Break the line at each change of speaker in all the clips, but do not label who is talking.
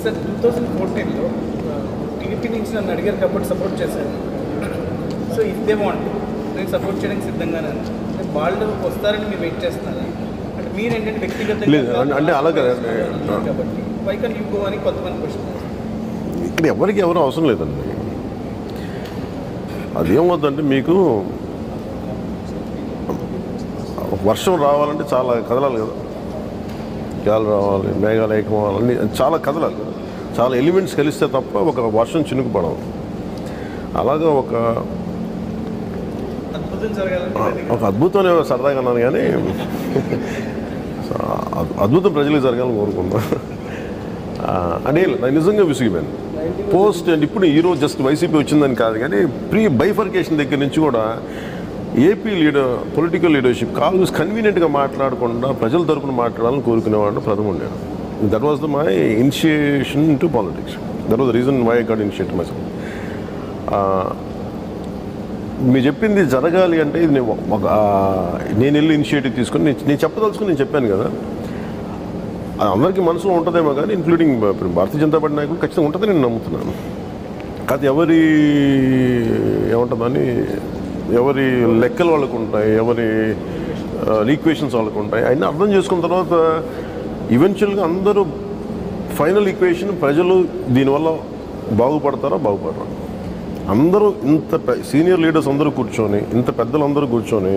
Sir two thousand ఫోర్టీన్లో TDP నుంచి నన్ను అడిగారు కాబట్టి సపోర్ట్ చేశాను సో ఇదే వాంట్ నేను సపోర్ట్ చేయడానికి సిద్ధంగానే ఉన్నాను. అంటే వాళ్ళు వస్తారని మీరు వెయిట్ చేస్తున్నారా అంటే మీరు ఏంటంటే వ్యక్తిగతంగా
లేదు, అంటే- అంటే అలా కాదు.
కాబట్టి వై కెన్ యూ గో అని కొంతమంది క్వశ్చన్
ఇక్కడ ఎవరికి ఎవరు అవసరం లేదండి అదేమవుతుందంటే మీకు వర్షం రావాలంటే చాలా కదలాలి కదా గాలి రావాలి మేఘాలు ఏకమవ్వాలి అన్ని చాలా కదలాలి కదా చాలా ఎలిమెంట్స్ కలిస్తే తప్ప ఒక వర్షం చినుకు పడవు అలాగా ఒక
అద్భుతం జరగాలంటే
ఒక అద్భుతమైన సరదాగా అన్నాను కానీ అద్- అద్భుతం ప్రజలకు జరగాలని కోరుకుందాం ఆ, అంటే నేను నిజంగా విసిగిపోయాను పోస్ట్ అంటే ఇప్పుడు ఈరోజు జస్ట్ వైసీపీ వచ్చిందని కాదు కానీ ప్రీ బైఫర్కేషన్ దగ్గర నుంచి కూడా AP leader political leadership calls కన్వీనియంట్గా మాట్లాడకుండా ప్రజల తరపున మాట్లాడాలని కోరుకునేవాడు ప్రథమ ఉండేది that was the my initiation to politics that was the reason why God initiate my మీరు చెప్పింది జరగాలి అంటే ఇది నేను ఒక ఆ, నేను వెళ్ళి ఇనిషియేటివ్ తీసుకొని నేను నేను చెప్పదలుచుకుని నేను చెప్పాను కదా అది అందరికీ మనసులో ఉంటుందేమో కానీ ఇంక్లూడింగ్ ఇప్పుడు భారతీయ జనతా పార్టీ నాయకులు ఖచ్చితంగా ఉంటుందని నేను నమ్ముతున్నాను కాదు ఎవరి ఏముంటుందని ఎవరి లెక్కలు వాళ్ళకు ఉంటాయి ఎవరి ఈక్వేషన్స్ వాళ్ళకు ఉంటాయి అయినా అర్థం చేసుకున్న తర్వాత ఈవెన్చువల్గా అందరూ ఫైనల్ ఈక్వేషన్ ప్రజలు దీనివల్ల బాగుపడతారా బాగుపడరా అందరూ ఇంత పె- సీనియర్ లీడర్స్ అందరూ కూర్చొని ఇంత పెద్దలు అందరూ కూర్చొని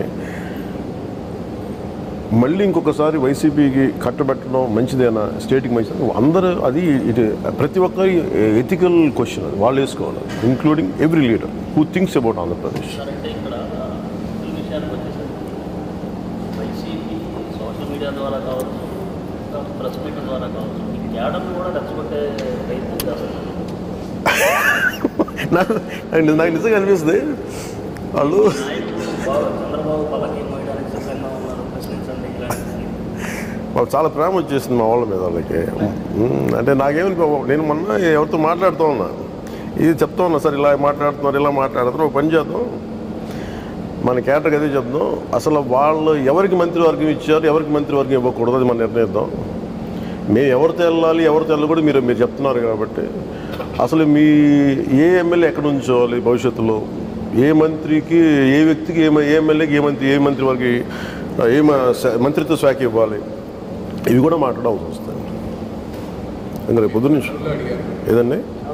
మళ్ళీ ఇంకొకసారి వైసీపీకి కట్టబెట్టడం మంచిదేనా స్టేట్కి మంచిది అందరూ అది ఇది ప్రతి ఒక్కరి ఎథికల్ క్వశ్చన్ అది వాళ్ళు వేసుకోవాలి including every leader who thinks about Andhra Pradesh
sir అంటే ఇక్కడ ఈ విషయానికి వచ్చేసరికి వైసీపీ సోషల్ మీడియా ద్వారా కావచ్చు ఇంకా ప్రెస్ మీట్ ద్వారా కావచ్చు ఈ క్యాడర్ని కూడా రెచ్చగొట్టే ప్రయత్నం చేస్తారు
నాకు నాకు నాకు నిజంగా అనిపిస్తుంది వాళ్ళు
నాయకులు బాగా చంద్రబాబు పల్లకి మోయడానికి సిద్ధంగా ఉన్నారు ప్రశ్నించండి ఇలాంటివి
మాకు చాలా ప్రేమ వచ్చేసింది మా వాళ్ళ మీద వాళ్ళకి ఉమ్, అంటే నాకేమని నేను మొన్న ఎవరితో మాట్లాడుతూ ఉన్నా ఇది చెప్తా ఉన్నా సార్ ఇలా మాట్లాడుతున్నారు ఇలా మాట్లాడుతున్నారు ఒక పని చేద్దాం మన కేటర్కి అదే చెప్దాం అసలు వాళ్ళు ఎవరికి మంత్రివర్గం ఇచ్చారు ఎవరికి మంత్రివర్గం ఇవ్వకూడదు అది మనం నిర్ణయిద్దాం మేము ఎవరితో వెళ్ళాలి ఎవరితో వెళ్ళకూడదు మీరు మీరు చెప్తున్నారు కాబట్టి అసలు మీ ఏ ఎమ్మెల్యే ఎక్కడ ఉంచోవాలి భవిష్యత్తులో ఏ మంత్రికి ఏ వ్యక్తికి ఏ మ- ఏ ఎమ్మెల్యేకి ఏ మంత్రి ఏ మంత్రి వారికి ఏ మ- శా- మంత్రిత్వ శాఖ ఇవ్వాలి ఇవి కూడా మాట్లాడాల్సి వస్తుంది ఇంకా రేపు పొద్దున్న నుంచి ఏదండి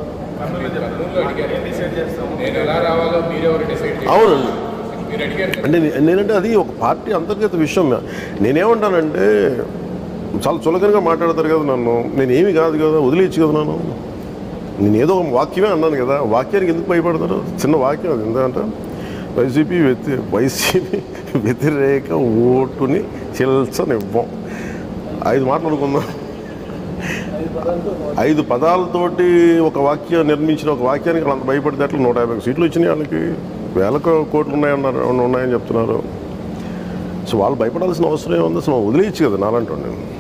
నేను ఎలా రావాలో మీరెవరు డిసైడ్ చేయాలి
అవునండి
మీరు అడిగారు కదా.
అంటే నే- నేనంటే అది ఒక పార్టీ అంతర్గత విషయం నేనేమంటానంటే చాలా చులకనగా మాట్లాడతారు కదా నన్ను నేను ఏమి కాదు కదా వదిలేయచ్చు కదా నన్ను నేను ఏదో ఒక వాక్యమే అన్నాను కదా వాక్యానికి ఎందుకు భయపడతారు చిన్న వాక్యం అది ఎందుకంటే వైసీపీ వ్యతి వైసీపీ వ్యతిరేక ఓటుని చిల్చనివ్వం ఐదు మాటలు అనుకుందాం ఐదు పదాలతోటి ఒక వాక్యం నిర్మించిన ఒక వాక్యానికి వాళ్ళు అంత భయపడితే అట్లా నూట యాభై సీట్లు వచ్చినాయి వాళ్ళకి వేల కో- కోట్లు ఉన్నాయన్నారు ఉన్నాయని చెప్తున్నారు సో వాళ్ళు భయపడాల్సిన అవసరం ఏముంది అసలు వదిలేయచ్చు కదా నాలంటూ నేను